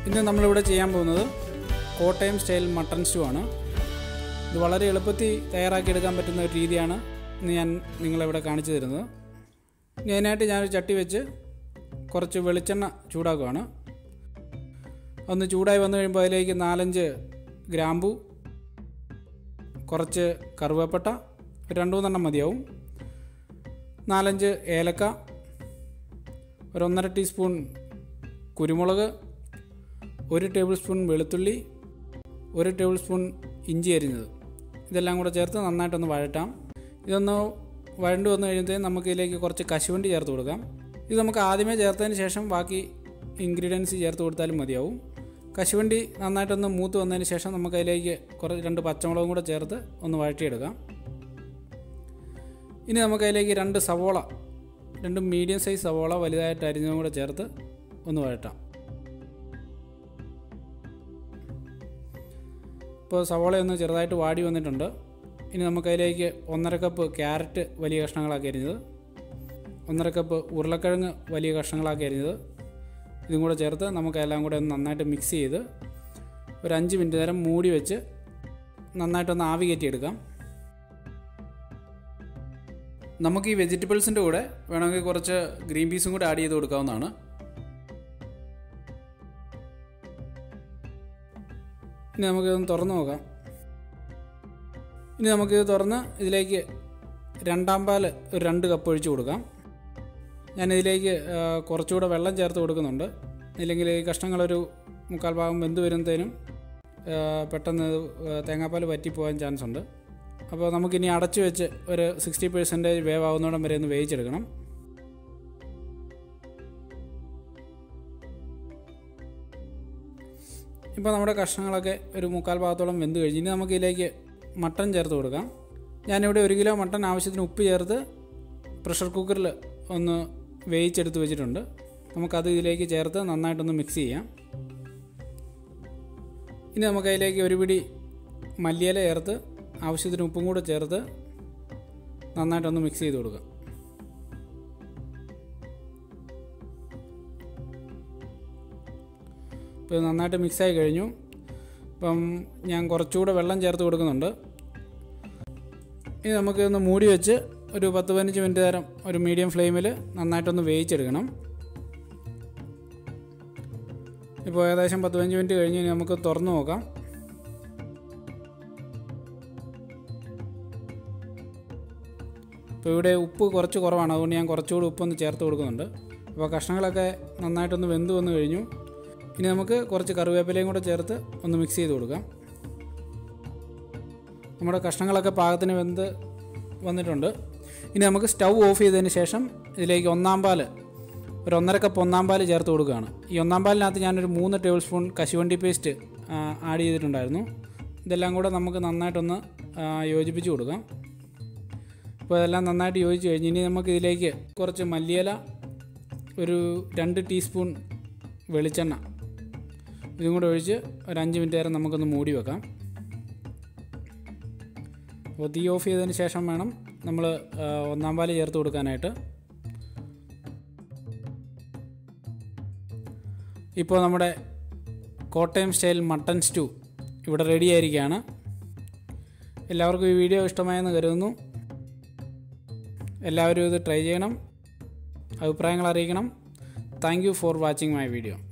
ഇന്ന് നമ്മളിവിടെ ചെയ്യാൻ പോകുന്നത് കോട്ടയം സ്റ്റൈൽ മട്ടൺ സ്റ്റൂ ആണ് ഇത് വളരെ എളുപ്പത്തിൽ തയ്യാറാക്കിയെടുക്കാൻ പറ്റുന്ന ഒരു രീതിയാണ് ഇന്ന് ഞാൻ നിങ്ങളിവിടെ കാണിച്ചു തരുന്നത് ഇനി അതിനായിട്ട് ഞാനൊരു ചട്ടി വെച്ച് കുറച്ച് വെളിച്ചെണ്ണ ചൂടാക്കുകയാണ് ഒന്ന് ചൂടായി വന്നു കഴിയുമ്പോൾ അതിലേക്ക് നാലഞ്ച് ഗ്രാമ്പു കുറച്ച് കറുവേപ്പട്ട ഒരു രണ്ട് മൂന്നെണ്ണം മതിയാവും നാലഞ്ച് ഏലക്ക ഒരു ഒന്നര ടീസ്പൂൺ കുരുമുളക് ഒരു ടേബിൾ സ്പൂൺ വെളുത്തുള്ളി ഒരു ടേബിൾ സ്പൂൺ ഇഞ്ചി അരിഞ്ഞത് ഇതെല്ലാം കൂടെ ചേർത്ത് നന്നായിട്ടൊന്ന് വഴറ്റാം ഇതൊന്ന് വഴണ്ടു വന്നു കഴിയുമ്പോഴത്തേക്കും നമുക്ക് ഇതിലേക്ക് കുറച്ച് കശുവണ്ടി ചേർത്ത് കൊടുക്കാം ഇത് നമുക്ക് ആദ്യമേ ചേർത്തതിന് ശേഷം ബാക്കി ഇൻഗ്രീഡിയൻസ് ചേർത്ത് കൊടുത്താലും മതിയാവും കശുവണ്ടി നന്നായിട്ടൊന്ന് മൂത്ത് വന്നതിന് ശേഷം നമുക്ക് അതിലേക്ക് കുറച്ച് രണ്ട് പച്ചമുളകും കൂടെ ചേർത്ത് ഒന്ന് വഴറ്റിയെടുക്കാം ഇനി നമുക്ക് അതിലേക്ക് രണ്ട് സവോള രണ്ട് മീഡിയം സൈസ് സവോള വലുതായിട്ട് അരിഞ്ഞതും കൂടെ ചേർത്ത് ഒന്ന് വഴറ്റാം ഇപ്പോൾ സവോള ഒന്ന് ചെറുതായിട്ട് വാടി വന്നിട്ടുണ്ട് ഇനി നമുക്ക് അതിലേക്ക് ഒന്നര കപ്പ് ക്യാരറ്റ് വലിയ കഷ്ണങ്ങളാക്കി അരിഞ്ഞത് ഒന്നര കപ്പ് ഉരുളക്കിഴങ്ങ് വലിയ കഷ്ണങ്ങളാക്കി അരിഞ്ഞത് ഇതും കൂടെ ചേർത്ത് നമുക്ക് എല്ലാം കൂടെ ഒന്ന് നന്നായിട്ട് മിക്സ് ചെയ്ത് ഒരു അഞ്ച് മിനിറ്റ് നേരം മൂടി വെച്ച് നന്നായിട്ടൊന്ന് ആവി കയറ്റിയെടുക്കാം നമുക്ക് ഈ വെജിറ്റബിൾസിൻ്റെ കൂടെ വേണമെങ്കിൽ കുറച്ച് ഗ്രീൻ പീസും കൂടെ ആഡ് ചെയ്ത് കൊടുക്കാവുന്നതാണ് ഇനി നമുക്കിതൊന്ന് തുറന്ന് നോക്കാം ഇനി നമുക്കിത് തുറന്ന് ഇതിലേക്ക് രണ്ടാം പാൽ ഒരു രണ്ട് കപ്പ് ഒഴിച്ച് കൊടുക്കാം ഞാനിതിലേക്ക് ആ, കുറച്ചുകൂടെ വെള്ളം ചേർത്ത് കൊടുക്കുന്നുണ്ട് ഇല്ലെങ്കിൽ ഈ കഷ്ണങ്ങളൊരു മുക്കാൽ ഭാഗം വെന്ത് വരുന്നതിനും ആ, പെട്ടെന്ന് ഇത്, ആ, തേങ്ങാപ്പാൽ വറ്റിപ്പോകാൻ ചാൻസ് ഉണ്ട് അപ്പോൾ നമുക്കിനി അടച്ചു വെച്ച് ഒരു സിക്സ്റ്റി പെർസെൻറ്റേജ് വേവ് ആവുന്നോടം വരെ ഒന്ന് വേവിച്ചെടുക്കണം ഇപ്പോൾ നമ്മുടെ കഷ്ണങ്ങളൊക്കെ ഒരു മുക്കാൽ ഭാഗത്തോളം വെന്ത് കഴിഞ്ഞ് ഇനി നമുക്ക് ഇതിലേക്ക് മട്ടൺ ചേർത്ത് കൊടുക്കാം ഞാനിവിടെ ഒരു കിലോ മട്ടൺ ആവശ്യത്തിന് ഉപ്പ് ചേർത്ത് പ്രഷർ കുക്കറിൽ ഒന്ന് വേവിച്ചെടുത്ത് വെച്ചിട്ടുണ്ട് നമുക്കത് ഇതിലേക്ക് ചേർത്ത് നന്നായിട്ടൊന്ന് മിക്സ് ചെയ്യാം ഇനി നമുക്ക് അതിലേക്ക് ഒരു പിടി മല്ലിയില ചേർത്ത് ആവശ്യത്തിന് ഉപ്പും കൂടെ ചേർത്ത് നന്നായിട്ടൊന്ന് മിക്സ് ചെയ്ത് കൊടുക്കാം ഇപ്പോൾ ഇത് നന്നായിട്ട് മിക്സായി കഴിഞ്ഞു ഇപ്പം ഞാൻ കുറച്ചുകൂടെ വെള്ളം ചേർത്ത് കൊടുക്കുന്നുണ്ട് ഇനി നമുക്ക് ഒന്ന് മൂടി വെച്ച് ഒരു പത്ത് പതിനഞ്ച് മിനിറ്റ് നേരം ഒരു മീഡിയം ഫ്ലെയിമിൽ നന്നായിട്ടൊന്ന് വേവിച്ചെടുക്കണം ഇപ്പോൾ ഏകദേശം പത്ത് പതിനഞ്ച് മിനിറ്റ് കഴിഞ്ഞ് ഇനി നമുക്ക് തുറന്ന് നോക്കാം ഇപ്പോൾ ഇവിടെ ഉപ്പ് കുറച്ച് കുറവാണ് അതുകൊണ്ട് ഞാൻ കുറച്ചുകൂടി ഉപ്പൊന്ന് ചേർത്ത് കൊടുക്കുന്നുണ്ട് അപ്പോൾ കഷ്ണങ്ങളൊക്കെ നന്നായിട്ടൊന്ന് വെന്ത് വന്നു കഴിഞ്ഞു ഇനി നമുക്ക് കുറച്ച് കറിവേപ്പിലയും കൂടെ ചേർത്ത് ഒന്ന് മിക്സ് ചെയ്ത് കൊടുക്കാം നമ്മുടെ കഷ്ണങ്ങളൊക്കെ പാകത്തിന് വെന്ത് വന്നിട്ടുണ്ട് ഇനി നമുക്ക് സ്റ്റൗ ഓഫ് ചെയ്തതിന് ശേഷം ഇതിലേക്ക് ഒന്നാം പാൽ ഒരു ഒന്നര കപ്പ് ഒന്നാം പാൽ ചേർത്ത് കൊടുക്കുകയാണ് ഈ ഒന്നാം പാലിനകത്ത് ഞാനൊരു മൂന്ന് ടേബിൾ സ്പൂൺ കശുവണ്ടി പേസ്റ്റ് ആഡ് ചെയ്തിട്ടുണ്ടായിരുന്നു ഇതെല്ലാം കൂടെ നമുക്ക് നന്നായിട്ടൊന്ന് ആ, യോജിപ്പിച്ച് കൊടുക്കാം അപ്പോൾ ഇതെല്ലാം നന്നായിട്ട് യോജിച്ച് കഴിഞ്ഞ് ഇനി നമുക്ക് ഇതിലേക്ക് കുറച്ച് മല്ലിയില ഒരു രണ്ട് ടീസ്പൂൺ വെളിച്ചെണ്ണ ഇതും കൂടെ ഒഴിച്ച് ഒരു അഞ്ച് മിനിറ്റ് നേരം നമുക്കൊന്ന് മൂടി വെക്കാം അപ്പോൾ തീ ഓഫ് ചെയ്തതിന് ശേഷം വേണം നമ്മൾ ഒന്നാം പാല് ചേർത്ത് കൊടുക്കാനായിട്ട് ഇപ്പോൾ നമ്മുടെ കോട്ടയം സ്റ്റൈൽ മട്ടൺ സ്റ്റൂ ഇവിടെ റെഡി ആയിരിക്കുകയാണ് എല്ലാവർക്കും ഈ വീഡിയോ ഇഷ്ടമായെന്ന് കരുതുന്നു എല്ലാവരും ഇത് ട്രൈ ചെയ്യണം അഭിപ്രായങ്ങൾ അറിയിക്കണം thank you for watching my video